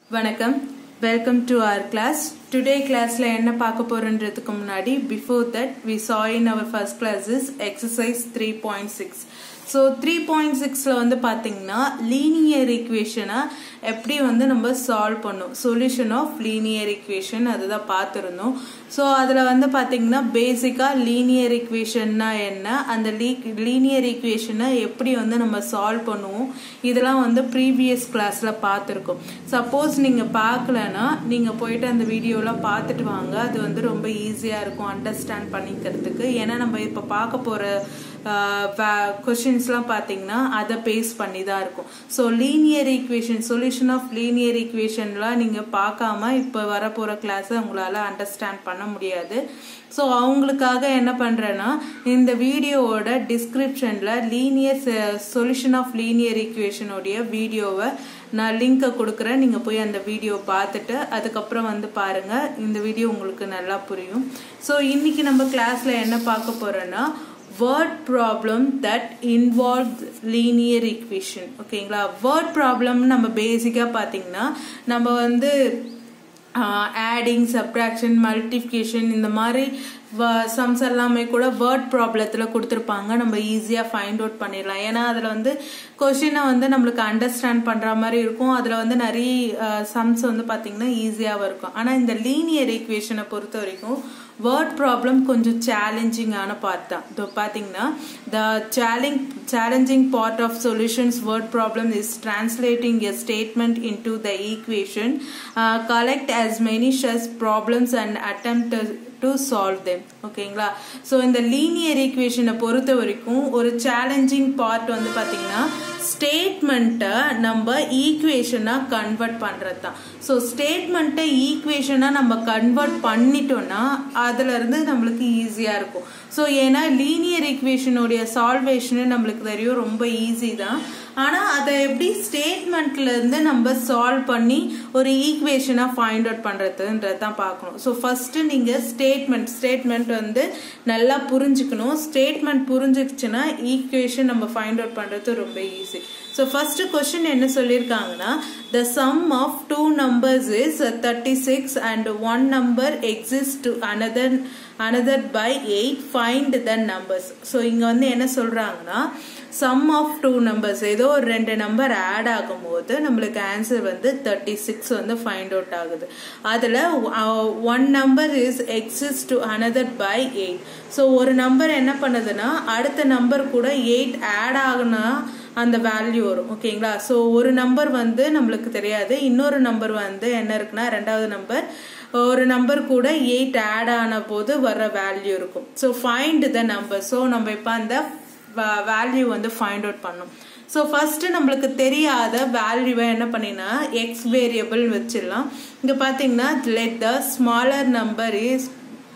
வணக்கம் welcome to our class today கிளாஸ்ல என்ன பார்க்க போறோன்றதுக்கு முன்னாடி before that we saw in our first class is exercise three point six so three point சிக்ஸில் வந்து பார்த்தீங்கன்னா லீனியர் ஈக்குவேஷனை எப்படி வந்து நம்ம சால்வ் பண்ணோம் சொல்யூஷன் ஆஃப் லீனியர் ஈக்குவேஷன் அதுதான் பார்த்துருந்தோம் ஸோ அதில் வந்து பார்த்தீங்கன்னா பேசிக்காக லீனியர் ஈக்குவேஷன்னா என்ன அந்த லீ லீனியர் ஈக்குவேஷனை எப்படி வந்து நம்ம சால்வ் பண்ணுவோம் இதெல்லாம் வந்து ப்ரீவியஸ் கிளாஸில் பார்த்துருக்கோம் சப்போஸ் நீங்கள் பார்க்கலன்னா நீங்கள் போயிட்டு அந்த வீடியோலாம் பார்த்துட்டு வாங்க அது வந்து ரொம்ப ஈஸியாக இருக்கும் அண்டர்ஸ்டாண்ட் பண்ணிக்கிறதுக்கு ஏன்னா நம்ம இப்போ பார்க்க போகிற கொஷின்ஸ்லாம் பார்த்தீங்கன்னா அதை பேஸ் பண்ணி தான் இருக்கும் so linear equation solution of linear ஈக்குவேஷன்லாம் நீங்கள் பார்க்காம இப்போ வரப்போகிற கிளாஸை உங்களால் அண்டர்ஸ்டாண்ட் பண்ண முடியாது ஸோ அவங்களுக்காக என்ன பண்ணுறேன்னா இந்த வீடியோவோட டிஸ்கிரிப்ஷனில் லீனியர் சொல்யூஷன் ஆஃப் லீனியர் ஈக்குவேஷனுடைய வீடியோவை நான் லிங்கை கொடுக்குறேன் நீங்கள் போய் அந்த வீடியோ பார்த்துட்டு அதுக்கப்புறம் வந்து பாருங்கள் இந்த வீடியோ உங்களுக்கு நல்லா புரியும் ஸோ இன்னைக்கு நம்ம கிளாஸில் என்ன பார்க்க போகிறோன்னா word problem that involve linear equation ஓகேங்களா வேர்ட் ப்ராப்ளம் நம்ம பேசிக்காக பார்த்தீங்கன்னா நம்ம வந்து ஆடிங் சப்ராக்ஷன் மல்டிஃபிகேஷன் இந்த மாதிரி சம்ஸ் எல்லாமே கூட வேர்ட் ப்ராப்ளத்தில் கொடுத்துருப்பாங்க நம்ம ஈஸியாக ஃபைண்ட் அவுட் பண்ணிடலாம் ஏன்னா அதில் வந்து கொஷினை வந்து நம்மளுக்கு அண்டர்ஸ்டாண்ட் பண்ணுற மாதிரி இருக்கும் அதில் வந்து நிறைய சம்ஸ் வந்து பார்த்திங்கன்னா ஈஸியாகவும் இருக்கும் ஆனால் இந்த லீனியர் ஈக்குவேஷனை பொறுத்த வரைக்கும் வேர்ட் ப்ராப்ளம் கொஞ்சம் சேலஞ்சிங்கான பார்ட் தான் இதோ பார்த்தீங்கன்னா the challenge challenging part of solutions word problem is translating a statement in to the equation collect as many such problems and attempt to solve them ஓகேங்களா ஸோ இந்த linear ஈக்குவேஷனை பொறுத்த வரைக்கும் ஒரு சேலஞ்சிங் பார்ட் வந்து பார்த்தீங்கன்னா ஸ்டேட்மெண்ட்டை நம்ம ஈக்குவேஷனாக கன்வெர்ட் பண்ணுறது தான் ஸோ ஸ்டேட்மெண்ட்டை ஈக்குவேஷனாக நம்ம கன்வெர்ட் பண்ணிட்டோம்னா அதுலேருந்து நம்மளுக்கு ஈஸியாக இருக்கும் ஸோ ஏன்னா லீனியர் ஈக்குவேஷனுடைய சால்வேஷனு நம்மளுக்கு தெரியும் ரொம்ப ஈஸி தான் ஆனால் அதை எப்படி ஸ்டேட்மெண்ட்லேருந்து நம்ம சால்வ் பண்ணி ஒரு ஈக்குவேஷனாக ஃபைண்ட் அவுட் பண்ணுறதுன்றது தான் பார்க்கணும் ஸோ ஃபஸ்ட்டு நீங்கள் ஸ்டேட்மெண்ட் ஸ்டேட்மெண்ட் வந்து நல்லா புரிஞ்சுக்கணும் ஸ்டேட்மெண்ட் புரிஞ்சிச்சுன்னா ஈக்குவேஷன் நம்ம ஃபைண்ட் அவுட் பண்ணுறது ரொம்ப ஈஸி ஸோ ஃபர்ஸ்ட் கொஸ்டின் என்ன சொல்லியிருக்காங்கன்னா the sum of two numbers is thirty six and one number exist to another another by eight find the numbers so இங்கே வந்து என்ன சொல்கிறாங்கன்னா சம் ஆஃப் டூ நம்பர்ஸ் ஏதோ ஒரு ரெண்டு நம்பர் ஆட் ஆகும்போது நம்மளுக்கு ஆன்சர் வந்து தேர்ட்டி சிக்ஸ் வந்து ஃபைண்ட் அவுட் ஆகுது அதில் one number is exist to another by eight so ஒரு நம்பர் என்ன பண்ணுதுன்னா அடுத்த நம்பர் கூட எயிட் ஆட் ஆகுனா அந்த வேல்யூ வரும் ஓகேங்களா ஸோ ஒரு நம்பர் வந்து நம்மளுக்கு தெரியாது இன்னொரு நம்பர் வந்து என்ன இருக்குன்னா ரெண்டாவது நம்பர் ஒரு நம்பர் கூட எயிட் ஆட் ஆன போது வர வேல்யூ இருக்கும் so find the number so நம்ம இப்போ அந்த வேல்யூ வந்து ஃபைண்ட் அவுட் பண்ணோம் ஸோ ஃபஸ்ட்டு நம்மளுக்கு தெரியாத வேல்யூவை என்ன பண்ணினா எக்ஸ் வேரியபிள் வச்சிடலாம் இங்கே பார்த்தீங்கன்னா let the smaller number is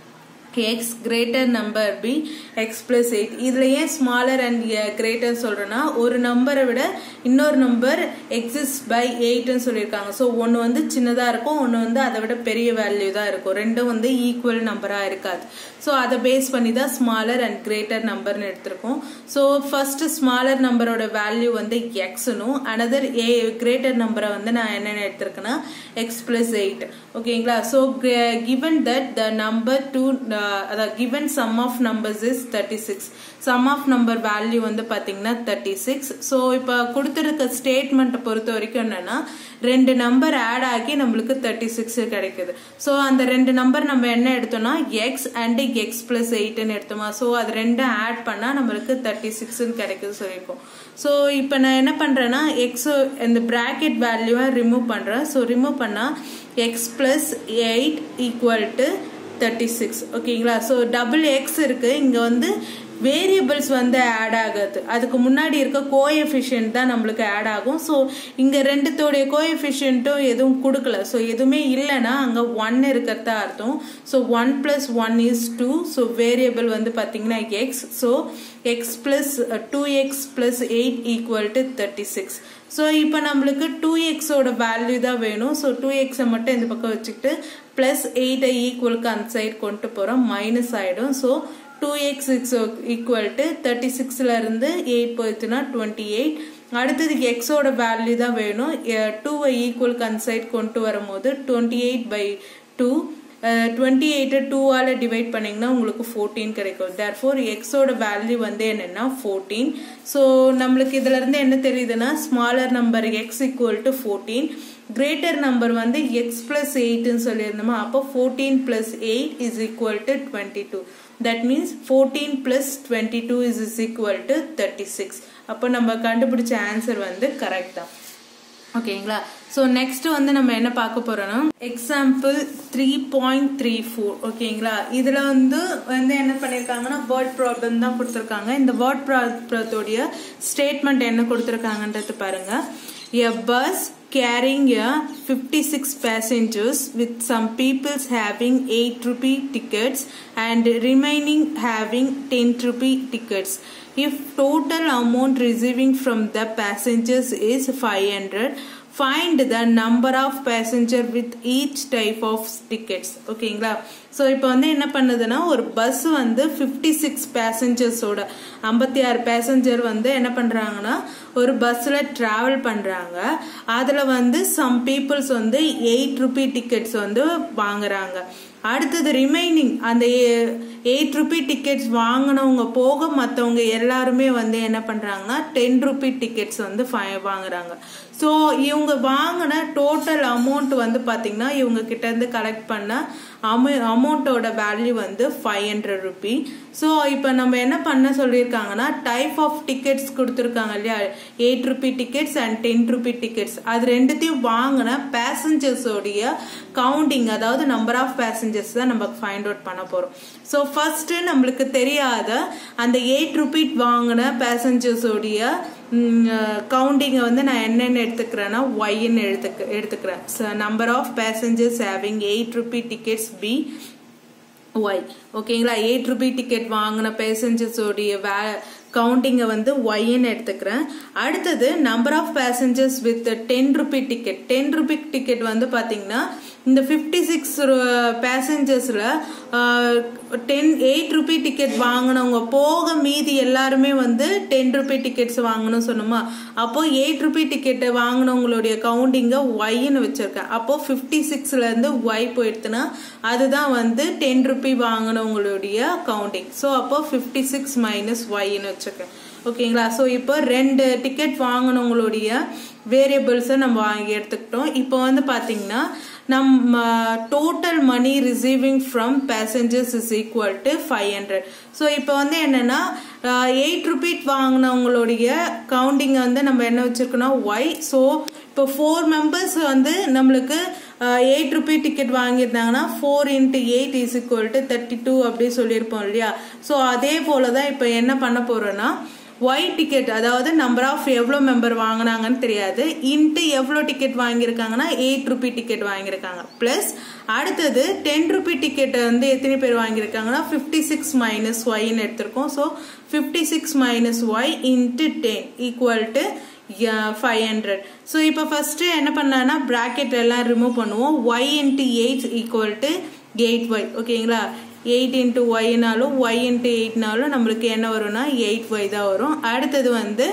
x greater number be x plus eight இதில் ஏன் ஸ்மாலர் அண்ட் கிரேட்டர் சொல்கிறேன்னா ஒரு நம்பரை விட இன்னொரு நம்பர் எக்ஸிஸ் பை எயிட்னு சொல்லியிருக்காங்க ஸோ ஒன்று வந்து சின்னதாக இருக்கும் ஒன்று வந்து அதை விட பெரிய வேல்யூ தான் இருக்கும் ரெண்டும் வந்து ஈக்குவல் நம்பராக இருக்காது ஸோ அதை பேஸ் பண்ணி தான் ஸ்மாலர் அண்ட் கிரேட்டர் நம்பர்னு எடுத்திருக்கோம் ஸோ ஃபர்ஸ்ட் ஸ்மாலர் நம்பரோட வேல்யூ வந்து எக்ஸ்னும் அனதர் ஏ கிரேட்டர் நம்பரை வந்து நான் என்னென்ன எடுத்திருக்கேன்னா எக்ஸ் பிளஸ் எயிட் ஓகேங்களா so given that the number two அதாவது given sum of numbers is thirty six sum of number value வந்து பார்த்தீங்கன்னா தேர்ட்டி சிக்ஸ் ஸோ இப்போ கொடுத்துருக்க ஸ்டேட்மெண்ட்டை பொறுத்த வரைக்கும் என்னன்னா ரெண்டு நம்பர் ஆட் ஆகி நம்மளுக்கு தேர்ட்டி சிக்ஸ் கிடைக்குது ஸோ அந்த ரெண்டு நம்பர் நம்ம என்ன எடுத்தோம்னா எக்ஸ் அண்ட் எக்ஸ் பிளஸ் எயிட்னு எடுத்தோமா ஸோ அது ரெண்டும் ஆட் பண்ணால் நம்மளுக்கு தேர்ட்டி சிக்ஸ்னு கிடைக்குது சொல்லியிருக்கோம் ஸோ இப்போ நான் என்ன பண்ணுறேன்னா எக்ஸ் இந்த ப்ராக்கெட் வேல்யூவை ரிமூவ் பண்ணுறேன் ஸோ ரிமூவ் பண்ணால் x plus eight equal to thirty six ஓகேங்களா ஸோ டபுள் எக்ஸ் இருக்குது இங்கே வந்து வேரியபிள்ஸ் வந்து ஆட் ஆகாது அதுக்கு முன்னாடி இருக்க கோஎஃபிஷியன்ட் தான் நம்மளுக்கு ஆட் ஆகும் ஸோ இங்கே ரெண்டுத்தோடைய கோஎஃபிஷியன்ட்டும் எதுவும் கொடுக்கல ஸோ எதுவுமே இல்லைன்னா அங்கே ஒன் இருக்கிறதா அர்த்தம் so one plus one is two so variable வந்து பார்த்தீங்கன்னா x so x plus two x plus eight equal to thirty six so இப்போ நம்மளுக்கு டூ எக்ஸோட வேல்யூ தான் வேணும் ஸோ டூ எக்ஸை மட்டும் இந்த பக்கம் வச்சுக்கிட்டு ப்ளஸ் எயிட்டை ஈக்குவலுக்கு அந்த சைடு கொண்டு போகிறோம் மைனஸ் ஆகிடும் so two x x equal to thirty சிக்ஸில் இருந்து எயிட் போயிடுச்சுன்னா டுவெண்ட்டி எயிட் அடுத்தது எக்ஸோட வேல்யூ தான் வேணும் டூவை ஈக்குவல் கன்சைட் கொண்டு வரும்போது twenty eight by two twenty எயிட்டை டூவால் டிவைட் பண்ணிங்கன்னா உங்களுக்கு ஃபோர்டீன் கிடைக்கும் தேர் ஃபோர் எக்ஸோட வேல்யூ வந்து என்னென்னா ஃபோர்டீன் ஸோ நம்மளுக்கு இதுலேருந்து என்ன தெரியுதுன்னா smaller number x equal to fourteen greater number வந்து எக்ஸ் பிளஸ் எயிட்னு சொல்லியிருந்தோமா அப்போ fourteen plus eight is equal to twenty two that means fourteen plus twenty two is is equal to thirty six அப்போ நம்ம கண்டுபிடிச்ச ஆன்சர் வந்து correct தான் ஓகேங்களா ஸோ நெக்ஸ்ட் வந்து நம்ம என்ன பார்க்க போறோம்னா example three point three four ஓகேங்களா இதில் வந்து வந்து என்ன பண்ணியிருக்காங்கன்னா வேர்ட் ப்ராப்ளம் தான் கொடுத்துருக்காங்க இந்த வேர்ட் ப்ராப்ளத்தோடைய ஸ்டேட்மெண்ட் என்ன கொடுத்துருக்காங்கன்றது பாருங்க a bus carrying a 56 passengers with some peoples having 8 rupee tickets and remaining having 10 rupee tickets. If total amount receiving from the passengers is 500, find the number of passenger with each type of tickets ஓகேங்களா so இப்போ வந்து என்ன பண்ணுதுன்னா ஒரு bus வந்து fifty six பேசஞ்சர்ஸோட ஐம்பத்தி ஆறு passenger வந்து என்ன பண்ணுறாங்கன்னா ஒரு பஸ்ஸில் ட்ராவல் பண்ணுறாங்க அதில் வந்து சம் பீப்புள்ஸ் வந்து எயிட் ருபி டிக்கெட்ஸ் வந்து வாங்குறாங்க அடுத்தது ரிமைனிங் அந்த எயிட் ருபி டிக்கெட்ஸ் வாங்கினவங்க போக மற்றவங்க எல்லாருமே வந்து என்ன பண்ணுறாங்கன்னா டென் ருபி டிக்கெட்ஸ் வந்து வாங்குறாங்க ஸோ இவங்க வாங்கின டோட்டல் அமௌண்ட் வந்து பார்த்தீங்கன்னா இவங்க கிட்டேருந்து கலெக்ட் பண்ண அமௌ அமௌண்ட்டோட வேல்யூ வந்து ஃபைவ் ஹண்ட்ரட் ருபி ஸோ இப்போ நம்ம என்ன பண்ண சொல்லியிருக்காங்கன்னா டைப் ஆஃப் டிக்கெட்ஸ் கொடுத்துருக்காங்க இல்லையா eight rupee tickets and ten rupee tickets அது ரெண்டுத்தையும் வாங்கின பேசஞ்சர்ஸோடைய கவுண்டிங் அதாவது நம்பர் ஆஃப் பேசஞ்சர்ஸ் தான் நம்ம ஃபைண்ட் அவுட் பண்ண போகிறோம் ஸோ ஃபர்ஸ்ட் நம்மளுக்கு தெரியாத அந்த எயிட் ருபி வாங்கின பேசஞ்சர்ஸோடைய கவுண்டிங்கை வந்து நான் என்னென்னு எடுத்துக்கிறேன்னா ஒய்ன்னு எடுத்துக்க எடுத்துக்கிறேன் number of passengers having eight rupee tickets be y ஓகேங்களா எயிட் ருபி டிக்கெட் வாங்கின பேசஞ்சர்ஸோடைய வே கவுண்டிங்கை வந்து ஒய்ன்னு எடுத்துக்கிறேன் அடுத்தது number of passengers with ten rupee ticket ten rupee ticket வந்து பார்த்தீங்கன்னா இந்த ஃபிஃப்டி சிக்ஸ் பேசஞ்சர்ஸில் டென் எயிட் ருபி டிக்கெட் வாங்கினவங்க போக மீதி எல்லாருமே வந்து டென் ருபி டிக்கெட்ஸ் வாங்கணும் சொன்னோமா அப்போ எயிட் ருபி டிக்கெட்டை வாங்கினவங்களுடைய கவுண்டிங்கை ஒய்ன்னு வச்சிருக்கேன் அப்போ ஃபிஃப்டி சிக்ஸ்லேருந்து ஒய் போயிடுத்துனா அதுதான் வந்து டென் ருபி வாங்கினவங்களுடைய கவுண்டிங் ஸோ அப்போ ஃபிஃப்டி சிக்ஸ் மைனஸ் ஒய்ன்னு வச்சுருக்கேன் ஓகேங்களா ஸோ இப்போ ரெண்டு டிக்கெட் வாங்கினவங்களுடைய வேரியபிள்ஸை நம்ம வாங்கி எடுத்துக்கிட்டோம் இப்போ வந்து பார்த்தீங்கன்னா நம்ம total money receiving from passengers is equal to five hundred so இப்போ வந்து என்னென்னா எயிட் ருபீட் வாங்கினவங்களுடைய கவுண்டிங்கை வந்து நம்ம என்ன வச்சுருக்கோன்னா ஒய் ஸோ இப்போ ஃபோர் மெம்பர்ஸ் வந்து நம்மளுக்கு எயிட் ருபி டிக்கெட் வாங்கியிருந்தாங்கன்னா four into eight is equal to thirty two அப்படி சொல்லியிருப்போம் இல்லையா ஸோ அதே போல தான் இப்போ என்ன பண்ண போகிறோன்னா ஒய் டிக்கெட் அதாவது நம்பர் ஆஃப் எவ்வளோ மெம்பர் வாங்கினாங்கன்னு தெரியாது இன்ட்டு எவ்வளோ டிக்கெட் வாங்கியிருக்காங்கன்னா எயிட் ருபி டிக்கெட் வாங்கியிருக்காங்க ப்ளஸ் அடுத்தது டென் ருபி டிக்கெட் வந்து எத்தனை பேர் வாங்கியிருக்காங்கன்னா ஃபிஃப்டி சிக்ஸ் மைனஸ் ஒய்ன்னு எடுத்திருக்கோம் so fifty six minus y into ten equal to five hundred so இப்போ ஃபஸ்ட்டு என்ன பண்ணலான்னா ப்ராக்கெட் எல்லாம் ரிமூவ் பண்ணுவோம் y into eight equal to eight y ஓகேங்களா எயிட் இன்ட்டு ஒய்னாலும் ஒய் இன்ட்டு எயிட்னாலும் நம்மளுக்கு என்ன வரும்னா எயிட் ஒய் தான் வரும் அடுத்தது வந்து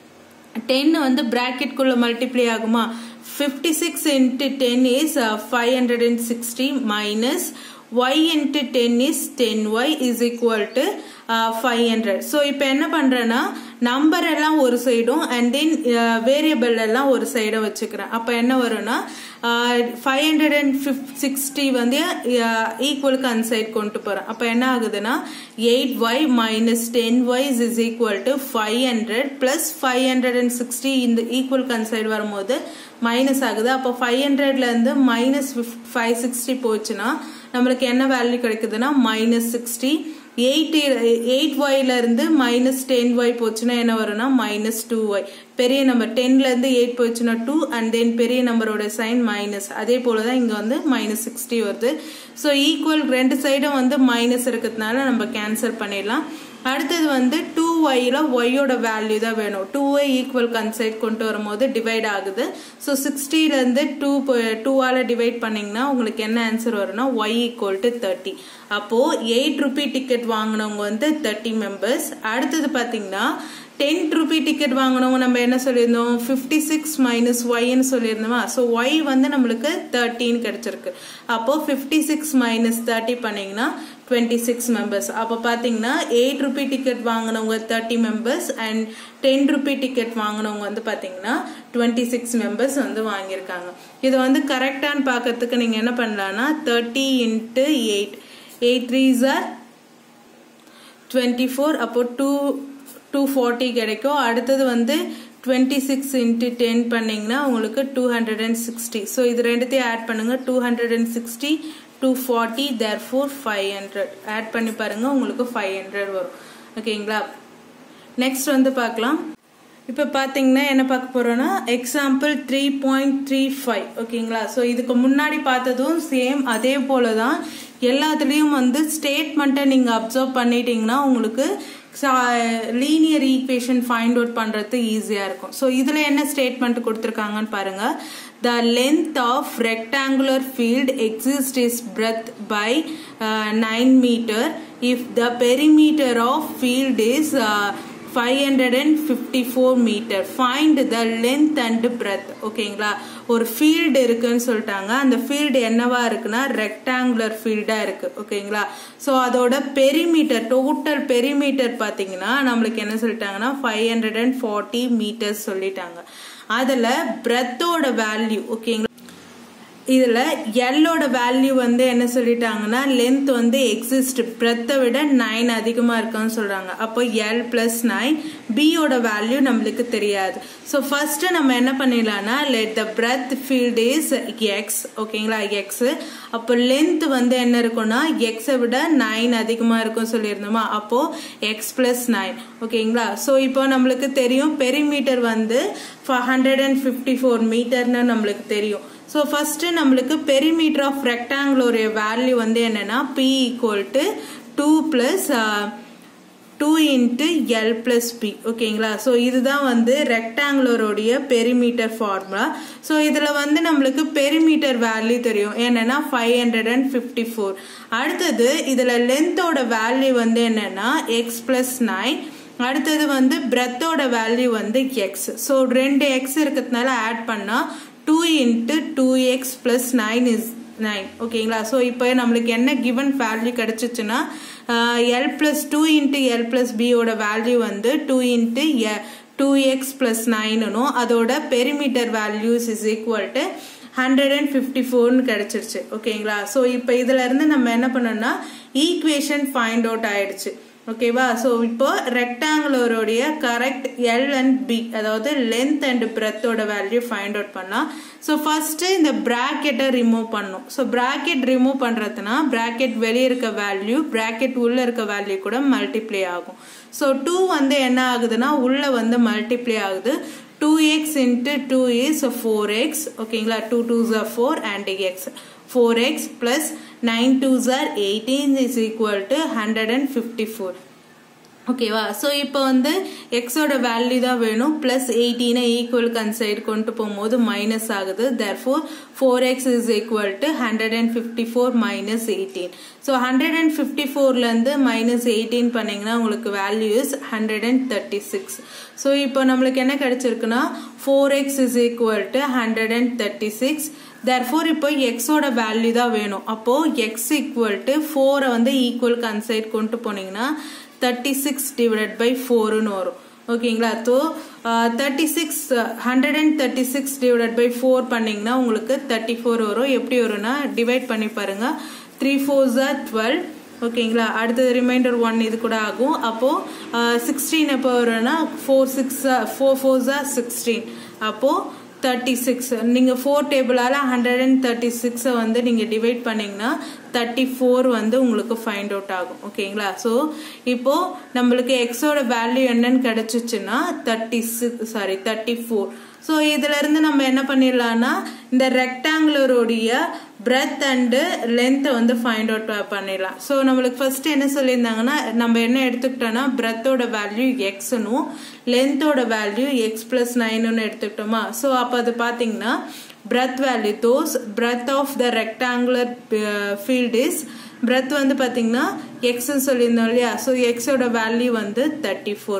டென் வந்து ப்ராக்கெட்குள்ளே மல்டிப்ளை ஆகுமா fifty six into ten is five hundred and sixty minus y into 10 is 10y is equal to uh, 500 so இப்போ என்ன பண்ணுறேன்னா நம்பர் எல்லாம் ஒரு சைடும் அண்ட் தென் வேரியபிள் எல்லாம் ஒரு சைடும் வச்சுக்கிறேன் அப்போ என்ன வரும்னா ஃபைவ் ஹண்ட்ரட் அண்ட் ஃபிஃப் சிக்ஸ்டி வந்து ஈக்குவலுக்கு அன் சைட் கொண்டு போகிறேன் அப்போ என்ன ஆகுதுன்னா eight y minus ten y is equal to five hundred plus five hundred and sixty இந்த ஈக்குவலுக்கு அன் சைடு வரும்போது மைனஸ் ஆகுது அப்போ ஃபைவ் ஹண்ட்ரட்லேருந்து மைனஸ் ஃபைவ் சிக்ஸ்டி போச்சுன்னா நம்மளுக்கு என்ன வேல்யூ கிடைக்குதுன்னா மைனஸ் சிக்ஸ்டி எயிட் எயிட் ஒய்ல இருந்து மைனஸ் டென் ஒய் போச்சுன்னா என்ன வரும்னா மைனஸ் டூ ஒய் பெரிய நம்பர் டென்ல இருந்து எயிட் போச்சுன்னா டூ அண்ட் தென் பெரிய நம்பரோட சைன் மைனஸ் அதே போல தான் இங்கே வந்து மைனஸ் சிக்ஸ்டி வருது ஸோ ஈக்குவல் ரெண்டு சைடும் வந்து மைனஸ் இருக்கிறதுனால நம்ம கேன்சல் பண்ணிடலாம் அடுத்தது வந்து டூ ஒய்ல ஒய்யோட வேல்யூ தான் வேணும் டூ ஒய் ஈக்குவல் கன்சைட் கொண்டு வரும்போது டிவைட் ஆகுது ஸோ சிக்ஸ்டிலேருந்து டூ டூவால் டிவைட் பண்ணிங்கன்னா உங்களுக்கு என்ன ஆன்சர் வரும்னா ஒய் ஈக்குவல் டு தேர்ட்டி அப்போது எயிட் ருபி டிக்கெட் வாங்கினவங்க வந்து தேர்ட்டி மெம்பர்ஸ் அடுத்தது பார்த்தீங்கன்னா டென் ருபி டிக்கெட் வாங்கினவங்க நம்ம என்ன சொல்லியிருந்தோம் ஃபிஃப்டி சிக்ஸ் மைனஸ் ஒய்ன்னு சொல்லியிருந்தோமா ஸோ ஒய் வந்து நம்மளுக்கு தேர்ட்டின்னு கிடைச்சிருக்கு அப்போ ஃபிஃப்டி சிக்ஸ் மைனஸ் தேர்ட்டி பண்ணீங்கன்னா டுவெண்ட்டி சிக்ஸ் மெம்பர்ஸ் அப்போ பார்த்தீங்கன்னா எயிட் ருபி டிக்கெட் வாங்கினவங்க thirty members and ten rupee ticket வாங்கினவங்க வந்து பார்த்தீங்கன்னா டுவெண்ட்டி சிக்ஸ் மெம்பர்ஸ் வந்து வாங்கியிருக்காங்க இது வந்து கரெக்டானு பார்க்கறதுக்கு நீங்கள் என்ன பண்ணலான்னா thirty into eight eight three are twenty four அப்போ டூ டூ ஃபார்ட்டி கிடைக்கும் அடுத்தது வந்து டுவெண்ட்டி சிக்ஸ் இன்ட்டு டென் பண்ணிங்கன்னா உங்களுக்கு two hundred and sixty so இது ரெண்டுத்தையும் ஆட் பண்ணுங்கள் two hundred and sixty two forty therefore five hundred add பண்ணி பாருங்கள் உங்களுக்கு ஃபைவ் ஹண்ட்ரட் வரும் ஓகேங்களா நெக்ஸ்ட் வந்து பார்க்கலாம் இப்போ பார்த்தீங்கன்னா என்ன பார்க்க போகிறோன்னா example three point three five ஓகேங்களா ஸோ இதுக்கு முன்னாடி பார்த்ததும் சேம் அதே போல தான் எல்லாத்துலேயும் வந்து ஸ்டேட்மெண்ட்டை நீங்கள் அப்சர்வ் பண்ணிட்டீங்கன்னா உங்களுக்கு லீனியர் ஈக்குவேஷன் ஃபைண்ட் அவுட் பண்ணுறது ஈஸியாக இருக்கும் ஸோ இதில் என்ன ஸ்டேட்மெண்ட் கொடுத்துருக்காங்கன்னு பாருங்கள் the length of rectangular field exist is breadth by nine metre if the perimeter of field is 554 metre find the length and breadth ஓகேங்களா ஒரு ஃபீல்டு இருக்குன்னு சொல்லிட்டாங்க அந்த ஃபீல்டு என்னவா இருக்குன்னா ரெக்டாங்குலர் ஃபீல்டாக இருக்கு ஓகேங்களா ஸோ அதோட பெரிமீட்டர் டோட்டல் பெரிமீட்டர் பார்த்தீங்கன்னா நம்மளுக்கு என்ன சொல்லிட்டாங்கன்னா five hundred and forty metres சொல்லிட்டாங்க அதில் பிரெத்தோட வேல்யூ ஓகேங்களா இதில் எல்லோட வேல்யூ வந்து என்ன சொல்லிட்டாங்கன்னா லென்த் வந்து எக்ஸிஸ்ட் பிரெத்தை விட நைன் அதிகமாக இருக்குன்னு சொல்கிறாங்க அப்போ எல் ப்ளஸ் நைன் பியோட வேல்யூ நம்மளுக்கு தெரியாது ஸோ ஃபஸ்ட்டு நம்ம என்ன பண்ணிடலாம்னா let the breadth field is x ஓகேங்களா எக்ஸ் அப்போ லென்த் வந்து என்ன இருக்கும்னா எக்ஸை விட நைன் அதிகமாக இருக்கும் சொல்லியிருந்தோமா அப்போது எக்ஸ் ப்ளஸ் நைன் ஓகேங்களா ஸோ இப்போ நம்மளுக்கு தெரியும் பெரிமீட்டர் வந்து ஹண்ட்ரட் அண்ட் ஃபிஃப்டி ஃபோர் மீட்டர்னு நம்மளுக்கு தெரியும் ஸோ ஃபஸ்ட்டு நம்மளுக்கு பெரிமீட்டர் ஆஃப் ரெக்டாங்குலோடைய வேல்யூ வந்து என்னென்னா p equal to two plus two into L plus b ஓகேங்களா ஸோ இதுதான் வந்து ரெக்டாங்குலரோடைய பெரிமீட்டர் ஃபார்முலா ஸோ இதில் வந்து நம்மளுக்கு பெரிமீட்டர் வேல்யூ தெரியும் என்னென்னா five hundred and fifty four அடுத்தது இதில் லென்த்தோட வேல்யூ வந்து என்னென்னா எக்ஸ் ப்ளஸ் நைன் அடுத்தது வந்து பிரெத்தோட வேல்யூ வந்து எக்ஸ் ஸோ ரெண்டு எக்ஸ் இருக்கிறதுனால ஆட் பண்ணால் two into two x plus nine is nine ஓகேங்களா ஸோ இப்போ நம்மளுக்கு என்ன கிவன் வேல்யூ கிடச்சிச்சுன்னா l plus two into L plus பியோட வேல்யூ வந்து two into two x plus நைனுனும் அதோட perimeter values is equal to hundred and fifty ஃபோர்னு கிடச்சிருச்சு ஓகேங்களா ஸோ இப்போ இதுல இருந்து நம்ம என்ன பண்ணோம்னா ஈக்குவேஷன் ஃபைண்ட் அவுட் ஆயிடுச்சு ஓகேவா ஸோ இப்போ ரெக்டாங்குலரோடைய கரெக்ட் எல் அண்ட் பி அதாவது லென்த் அண்ட் பிரெத்தோட வேல்யூ ஃபைண்ட் அவுட் பண்ணலாம் ஸோ ஃபர்ஸ்ட் இந்த ப்ராக்கெட்டை ரிமூவ் பண்ணும் ஸோ ப்ராக்கெட் ரிமூவ் பண்ணுறதுனா ப்ராக்கெட் வெளியே இருக்க வேல்யூ ப்ராக்கெட் உள்ளே இருக்க வேல்யூ கூட மல்டிப்ளை ஆகும் ஸோ டூ வந்து என்ன ஆகுதுன்னா உள்ளே வந்து மல்டிப்ளை ஆகுது two X into two is four X ஓகேங்களா டூ டூ ஜா four and X four X plus nine two ஜார் eighteen is equal to hundred and fifty four ஓகேவா ஸோ இப்போ வந்து எக்ஸோட வேல்யூ தான் வேணும் ப்ளஸ் எயிட்டீனை ஈக்குவல் கன் சைடு கொண்டு போகும்போது மைனஸ் ஆகுது there four four X is equal to hundred and fifty four minus eighteen so hundred and fifty ஃபோர்லேருந்து மைனஸ் எயிட்டீன் பண்ணிங்கன்னா உங்களுக்கு value is hundred and thirty six so இப்போ நம்மளுக்கு என்ன கிடைச்சிருக்குன்னா four X is equal to hundred and thirty six therefore இப்போ எக்ஸோட value தான் வேணும் அப்போது எக்ஸ் ஈக்குவல் டு ஃபோரை வந்து ஈக்குவல் கன்சைட் கொண்டு போனீங்கன்னா தேர்ட்டி சிக்ஸ் டிவைடட் பை ஃபோருன்னு வரும் ஓகேங்களா so thirty six hundred and thirty six divided by four பண்ணிங்கன்னா உங்களுக்கு தேர்ட்டி ஃபோர் வரும் எப்படி வரும்னா டிவைட் பண்ணி பாருங்க த்ரீ ஃபோர் ஜார் டுவெல் ஓகேங்களா அடுத்தது ரிமைண்டர் ஒன் இது கூட ஆகும் அப்போது சிக்ஸ்டீன் எப்போ வரும்னா ஃபோர் சிக்ஸ் ஃபோர் ஃபோர் ஜார் சிக்ஸ்டீன் அப்போது தேர்ட்டி சிக்ஸ் நீங்கள் ஃபோர் டேபிளால் ஹண்ட்ரட் அண்ட் தேர்ட்டி சிக்ஸை வந்து நீங்கள் டிவைட் பண்ணிங்கன்னா தேர்ட்டி ஃபோர் வந்து உங்களுக்கு ஃபைண்ட் அவுட் ஆகும் ஓகேங்களா ஸோ இப்போது நம்மளுக்கு எக்ஸோட வேல்யூ என்னன்னு கிடச்சிச்சுன்னா thirty six sorry thirty four so இதிலிருந்து நம்ம என்ன பண்ணிடலாம்னா இந்த ரெக்டாங்குலருடைய பிரெத் அண்டு லென்த்தை வந்து ஃபைண்ட் அவுட் பண்ணிடலாம் ஸோ நம்மளுக்கு ஃபர்ஸ்ட் என்ன சொல்லியிருந்தாங்கன்னா நம்ம என்ன எடுத்துக்கிட்டோம்னா பிரெத்தோட வேல்யூ எக்ஸ்னும் லென்த்தோட வேல்யூ எக்ஸ் பிளஸ் நைனுன்னு எடுத்துக்கிட்டோமா ஸோ அப்போ அது பார்த்தீங்கன்னா breadth value those breadth of the rectangular field is breadth வந்து பார்த்தீங்கன்னா எக்ஸ்ன்னு சொல்லியிருந்தோம் இல்லையா ஸோ எக்ஸோட வேல்யூ வந்து தேர்ட்டி ஃபோர்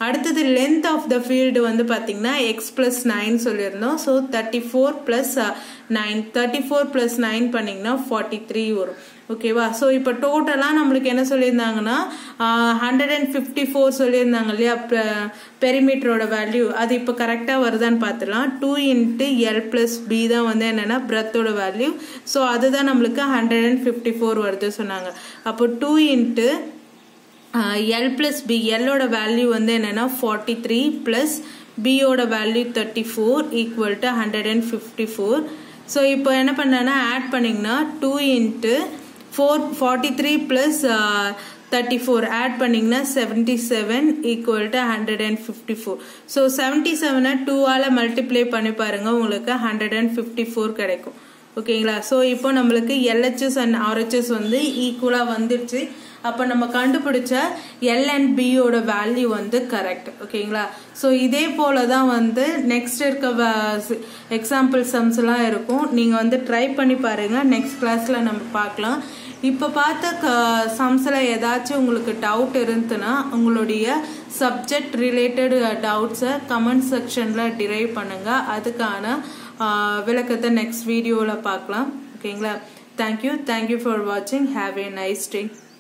அடுத்தது லென்த் ஆஃப் த ஃபீல்டு வந்து பார்த்தீங்கன்னா எக்ஸ் ப்ளஸ் நைன் சொல்லியிருந்தோம் so thirty four plus nine thirty four plus nine பண்ணிங்கன்னா ஃபார்ட்டி த்ரீ வரும் ஓகேவா ஸோ இப்போ டோட்டலாக நம்மளுக்கு என்ன சொல்லியிருந்தாங்கன்னா ஹண்ட்ரட் அண்ட் ஃபிஃப்டி ஃபோர் சொல்லியிருந்தாங்க இல்லையா பெரிமீட்டரோட வேல்யூ அது இப்போ கரெக்டாக வருதான்னு பார்த்துலாம் two into L plus B தான் வந்து என்னென்னா பிரத்தோட வேல்யூ ஸோ அதுதான் நம்மளுக்கு ஹண்ட்ரட் அண்ட் ஃபிஃப்டி ஃபோர் வருது சொன்னாங்க அப்போ two into L plus B எல்லோட வேல்யூ வந்து என்னென்னா ஃபார்ட்டி த்ரீ ப்ளஸ் பியோட value thirty four equal to hundred and fifty four so இப்போ என்ன பண்ணேன்னா ஆட் பண்ணிங்கன்னா two into four forty three plus thirty four add பண்ணிங்கன்னா seventy seven equal to hundred and fifty four so seventy செவனை டூவால் multiply பண்ணி பாருங்கள் உங்களுக்கு ஹண்ட்ரட் அண்ட் ஃபிஃப்டி ஃபோர் கிடைக்கும் ஓகேங்களா ஸோ இப்போ நம்மளுக்கு எல்ஹெச்எஸ் அண்ட் ஆர்ஹெச்எஸ் வந்து ஈக்குவலாக வந்துடுச்சு அப்போ நம்ம கண்டுபிடிச்ச எல் அண்ட் பியோட வேல்யூ வந்து கரெக்ட் ஓகேங்களா ஸோ இதே போல தான் வந்து நெக்ஸ்ட் இருக்க எக்ஸாம்பிள் சம்ஸ் எல்லாம் இருக்கும் நீங்கள் வந்து ட்ரை பண்ணி பாருங்கள் நெக்ஸ்ட் கிளாஸில் நம்ம பார்க்கலாம் இப்போ பார்த்த க சம்ஸில் ஏதாச்சும் உங்களுக்கு டவுட் இருந்துன்னா உங்களுடைய சப்ஜெக்ட் ரிலேட்டட் டவுட்ஸை கமெண்ட் செக்ஷனில் டிரைவ் பண்ணுங்கள் அதுக்கான விளக்கத்தை நெக்ஸ்ட் வீடியோவில் பார்க்கலாம் ஓகேங்களா தேங்க்யூ தேங்க்யூ ஃபார் வாட்சிங் ஹாவ் ஏ நைஸ் டே